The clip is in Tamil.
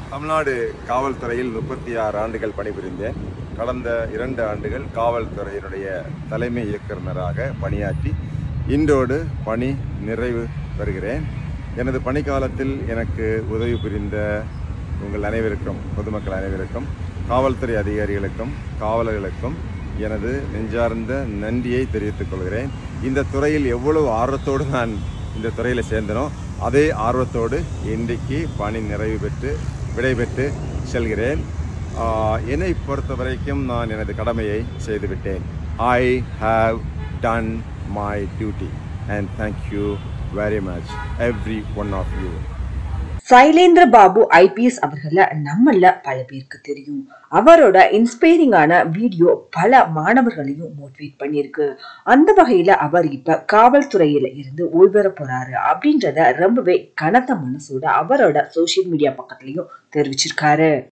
தமிழ்நாடு காவல்துறையில் முப்பத்தி ஆறு ஆண்டுகள் பணிபுரிந்தேன் கடந்த இரண்டு ஆண்டுகள் காவல்துறையினுடைய தலைமை இயக்குநராக பணியாற்றி இன்றோடு பணி நிறைவு பெறுகிறேன் எனது பணிக்காலத்தில் எனக்கு உதவி புரிந்த உங்கள் அனைவருக்கும் பொதுமக்கள் அனைவருக்கும் காவல்துறை அதிகாரிகளுக்கும் காவலர்களுக்கும் எனது நெஞ்சார்ந்த நன்றியை தெரிவித்துக் கொள்கிறேன் இந்த துறையில் எவ்வளவு ஆர்வத்தோடு நான் இந்த துறையில் சேர்ந்தனோ அதே ஆர்வத்தோடு இன்றைக்கு பணி நிறைவு பெற்று விடைபெற்று செல்கிறேன் ஆஹ், என்னை பொறுத்த வரைக்கும் நான் எனது கடமையை செய்துவிட்டேன் I have done my duty and thank you very much every one of you Sylendra Babu IPS அவர்கள நம்மள பல பேருக்கு தெரியும் அவரோட இன்ஸ்பைரிங்கான வீடியோ பல மாணவர்களையும் மோட்டிவேட் பண்ணியிருக்கு அந்த வகையில அவர் இப்ப காவல்துறையில இருந்து ஓய்வு பெற போறாரு அப்படின்றத ரொம்பவே கனத்த மனசோட அவரோட சோஷியல் மீடியா பக்கத்துலயும் தெரிவிச்சிருக்காரு